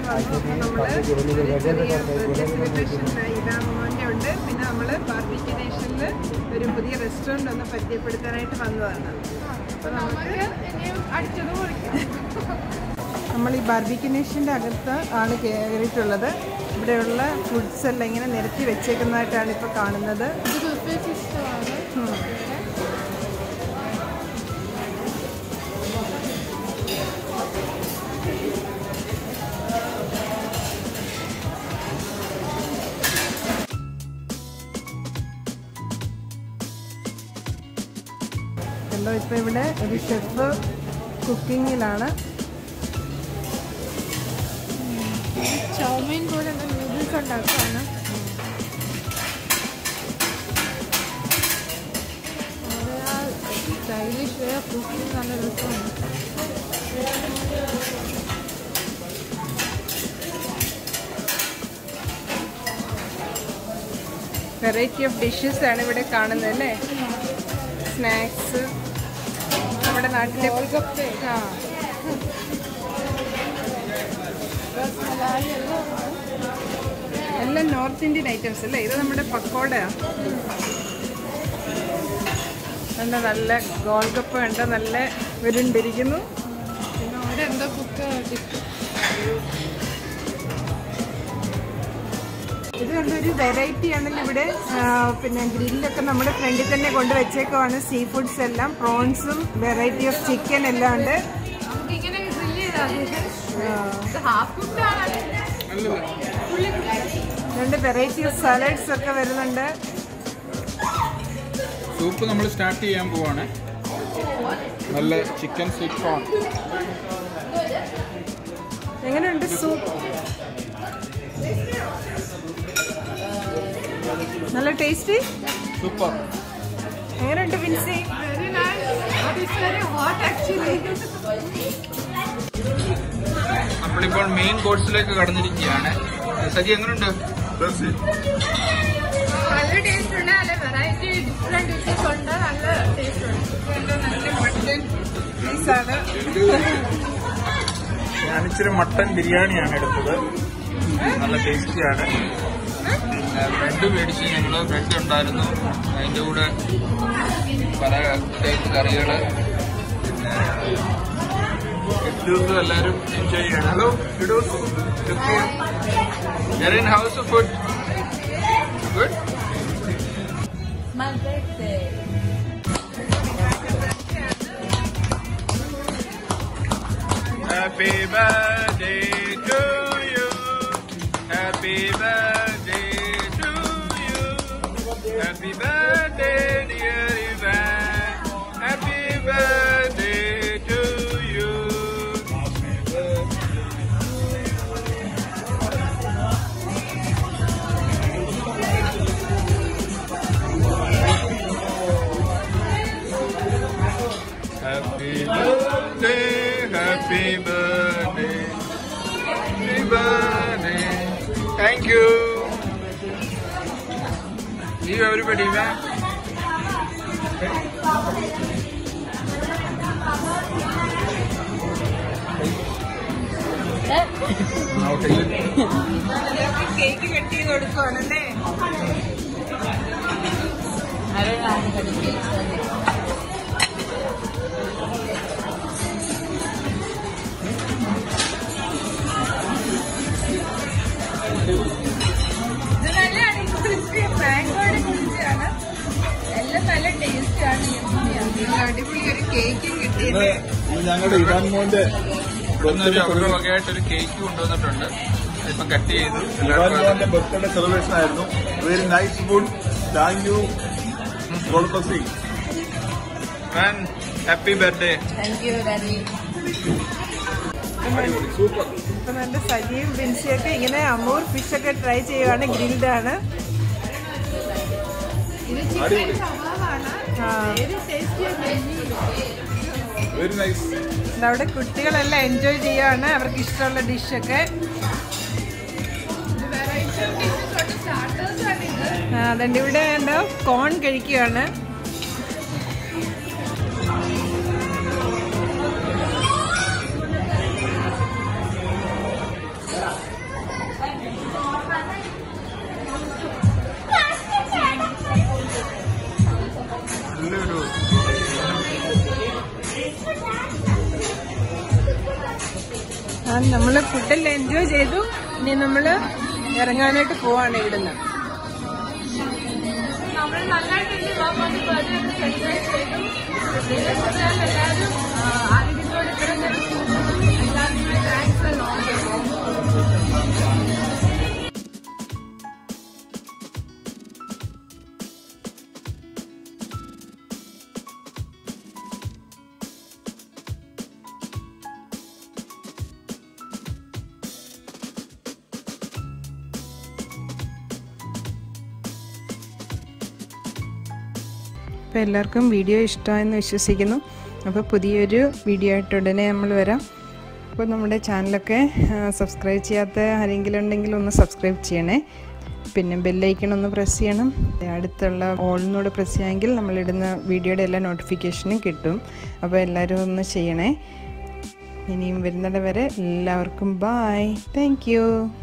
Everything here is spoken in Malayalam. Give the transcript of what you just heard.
വന്നു നമ്മള് ഒരു ചെറിയ ബർത്ത്ഡേ സെലിബ്രേഷനിലായി ഇതാ മോൻ്റെ ഉണ്ട് പിന്നെ നമ്മള് ബാർബിക്യൂ നേഷനിൽ ഒരു പുതിയ റെസ്റ്റോറൻറ്റ് ഒന്ന് പരിചയപ്പെടുത്താനായിട്ട് വന്നതാണ് അപ്പൊ നമുക്ക് അടിച്ചത് പൊളിക്കാം നമ്മൾ ഈ ബാർബിക്യൂ നേഷൻ്റെ അകത്ത് ആണ് കയറിയിട്ടുള്ളത് ഇവിടെയുള്ള ഫുഡ്സ് എല്ലാം ഇങ്ങനെ നിരത്തി വെച്ചേക്കുന്നതായിട്ടാണ് ഇപ്പോൾ കാണുന്നത് ഇത് ബുഫേ സിസ്റ്റമാണ് ഉം. കണ്ടോ ഇപ്പൊ ഇവിടെ ഒരു ഷെഫ് കുക്കിങ്ങിലാണ് ചൗമീൻ പോലെ നൂഡിൽസ് ഉണ്ടാക്കുകയാണ് സ്റ്റൈലിഷ് വേ ഓഫ് കുക്കിംഗ് നല്ല രസമാണ് വെറൈറ്റി ഓഫ് ഡിഷസ് ആണ് ഇവിടെ കാണുന്നത് അല്ലേ സ്നാക്സ് നമ്മുടെ നാട്ടിലെ ആ റസ്മലായി എല്ലാം എല്ലാം നോർത്ത് ഇന്ത്യൻ ഐറ്റംസ് അല്ലേ ഇത് നമ്മുടെ പക്കോടയാ എന്താ നല്ല ഗോൾഗപ്പ ഉണ്ട് നല്ല വരുണ്ടിരിക്കുന്നു പിന്നെ അവിടെ എന്തോ കുക്ക് ഇത് കണ്ടൊരു വെറൈറ്റി ആണല്ലോ ഇവിടെ ആ, പിന്നെ ഗ്രില്ലൊക്കെ നമ്മുടെ ഫ്രണ്ടിൽ തന്നെ കൊണ്ടുവച്ചേക്കുവാണ് സീ ഫുഡ്സ് എല്ലാം പ്രോൺസും വെറൈറ്റി ഓഫ് ചിക്കൻ എല്ലാം ഉണ്ട് നമുക്ക് ഇങ്ങനെ ഗ്രില്ല് ചെയ്താൽ ആ, ഇത് ഹാഫ് കുക്കാണ് രണ്ട് വെറൈറ്റി ഓഫ് സലാഡ്സ് ഒക്കെ വരുന്നുണ്ട് സൂപ്പ് നമ്മൾ സ്റ്റാർട്ട് ചെയ്യാൻ പോവാണ് നല്ല ചിക്കൻ സ്വീറ്റ് കോൺ എങ്ങനെയുണ്ട് സൂപ്പ് നല്ല ടേസ്റ്റി സൂപ്പർ എങ്ങനെയുണ്ട് Vincy very nice but it's very hot actually നമ്മളിപ്പോൾ മെയിൻ കോഴ്സിലേക്ക് കടന്നിരിക്കുകയാണ് സജി എങ്ങനെയുണ്ട് നല്ല ടേസ്റ്റ് ഉണ്ട് നല്ല വെറൈറ്റി ഡിഫറെന്റ് ഡിഷസ് ഉണ്ട് നല്ല ടേസ്റ്റ് ഉണ്ട് നല്ല മട്ടൻ പീസാണ് ഞാൻ ഇച്ചിരി മട്ടൻ ബിരിയാണിയാണ് എടുത്തത് നല്ല ടേസ്റ്റിയാണ് പിന്നെ ബ്രെഡ് മേടിച്ച് ഞങ്ങൾ ബ്രെഡ് ഉണ്ടായിരുന്നു അതിൻ്റെ കൂടെ പല ടൈപ്പ് കറികൾ പിന്നെ ഇഡ്ഡൂസ് എല്ലാവരും എൻജോയ് ചെയ്യണം ഹലോ ഇഡൂസ് Jerin house food good My birthday. Happy birthday to you. Happy birthday to you. Happy birthday, dear Ivan. Happy birthday to you. Happy birthday, happy birthday, happy birthday. Thank you. You everybody, man. Cake cut ചെയ്ത് കൊടുക്കുവാണല്ലേ ഇത് നല്ല അടിപൊളി മാംഗോയുടെ കുറിച്ചാണ് എല്ലാം നല്ല ടേസ്റ്റ് ആണ് നല്ല അടിപൊളി ഒരു കേക്കും കിട്ടിയത് ഞങ്ങളുടെ ഇവാൻ മോന്റെ ഇന്നൊരു അവരുടെ വകയായിട്ട് ഒരു കേക്ക് കൊണ്ടുവന്നിട്ടുണ്ട് ഇപ്പം കട്ട് ചെയ്തു ഇവാൻ എല്ലാവർക്കും മോന്റെ ബർത്ത്ഡേ സെലിബ്രേഷൻ ആയിരുന്നു very nice food thank you ഗോൾപസി happy birthday Thank you, Daddy. Super ഇപ്പൊ നല്ല സജീവ് ബിൻസിയൊക്കെ ഇങ്ങനെ അമൂർ ഫിഷ് ഒക്കെ ട്രൈ ചെയ്യുവാണ് ഗ്രിൽഡ് ആണ് ഇത് ചിക്കൻ കബാബാണ് ആ, വെരി ടേസ്റ്റി വെരി നൈസ് ഇത് അവിടെ കുട്ടികളെല്ലാം എൻജോയ് ചെയ്യുവാണ് അവർക്ക് ഇഷ്ടമുള്ള ഡിഷൊക്കെ വെറൈറ്റി ഓഫ് ഡിഷസ് ഉണ്ട് സ്റ്റാർട്ടേഴ്സ് ആണ് ഇത് അതുകൊണ്ട് ഇവിടെ ഉണ്ടോ കോൺ കഴിക്കുകയാണ് ആ നമ്മള് ഫുഡെല്ലാം എൻജോയ് ചെയ്തു ഇനി നമ്മള് ഇറങ്ങാനായിട്ട് പോവാണ് ഇവിടുന്ന് നമ്മൾ നന്നായിട്ട് എന്റെ ബാബാന്റെ ബർത്ത്ഡേ ഒക്കെ സെലിബ്രേറ്റ് ചെയ്തു പ്രത്യേകിച്ച് എല്ലാവരും ആരോഗ്യത്തോടെ ഇത്രയും നേരം സൂക്ഷിച്ചു എല്ലാവർക്കും താങ്ക്സ് ലോങ് അപ്പോൾ എല്ലാവർക്കും വീഡിയോ ഇഷ്ടമായെന്ന് വിശ്വസിക്കുന്നു അപ്പോൾ പുതിയൊരു വീഡിയോ ആയിട്ട് ഉടനെ നമ്മൾ വരാം അപ്പോൾ നമ്മുടെ ചാനലൊക്കെ സബ്സ്ക്രൈബ് ചെയ്യാത്ത ആരെങ്കിലും ഉണ്ടെങ്കിൽ ഒന്ന് സബ്സ്ക്രൈബ് ചെയ്യണേ പിന്നെ ബെല്ലൈക്കൺ ഒന്ന് പ്രസ് ചെയ്യണം അടുത്തുള്ള ഓളിനോട് പ്രസ് ചെയ്യാമെങ്കിൽ നമ്മളിടുന്ന വീഡിയോയുടെ എല്ലാ നോട്ടിഫിക്കേഷനും കിട്ടും അപ്പോൾ എല്ലാവരും ഒന്ന് ചെയ്യണേ ഇനിയും വരുന്നിടം വരെ എല്ലാവർക്കും ബായ് താങ്ക്